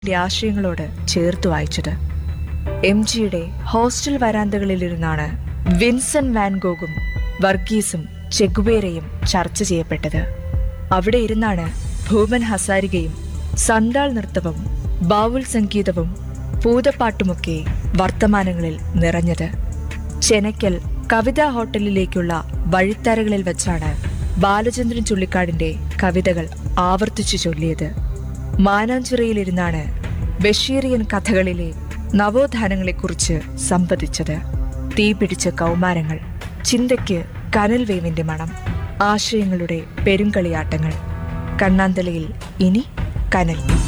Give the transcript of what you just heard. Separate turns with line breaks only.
ന്റെ ആശയങ്ങളോട് ചേർത്ത് വായിച്ചത് എം ജിയുടെ ഹോസ്റ്റൽ വരാന്തകളിലിരുന്നാണ് വിൻസെന്റ് വാൻഗോഗും വർഗീസും ചെഗുവേരയും ചർച്ച ചെയ്യപ്പെട്ടത് അവിടെ ഇരുന്നാണ് ഭൂമൻ ഹസാരികയും സന്താൾ നൃത്തവും ബാവുൽ സംഗീതവും പൂതപ്പാട്ടുമൊക്കെ വർത്തമാനങ്ങളിൽ നിറഞ്ഞത് ചെനക്കൽ കവിതാ ഹോട്ടലിലേക്കുള്ള വഴിത്തരകളിൽ വെച്ചാണ് ബാലചന്ദ്രൻ ചുള്ളിക്കാടിന്റെ കവിതകൾ ആവർത്തിച്ചു ചൊല്ലിയത് മാനാഞ്ചിറയിലിരുന്നാണ് ബഷീറിയൻ കഥകളിലെ നവോത്ഥാനങ്ങളെക്കുറിച്ച് സംവദിച്ചത് തീപിടിച്ച കൗമാരങ്ങൾ ചിന്തയ്ക്ക് കനൽ വേവിന്റെ മണം ആശയങ്ങളുടെ പെരുങ്കളിയാട്ടങ്ങൾ കണ്ണാന്തലയിൽ ഇനി കനൽ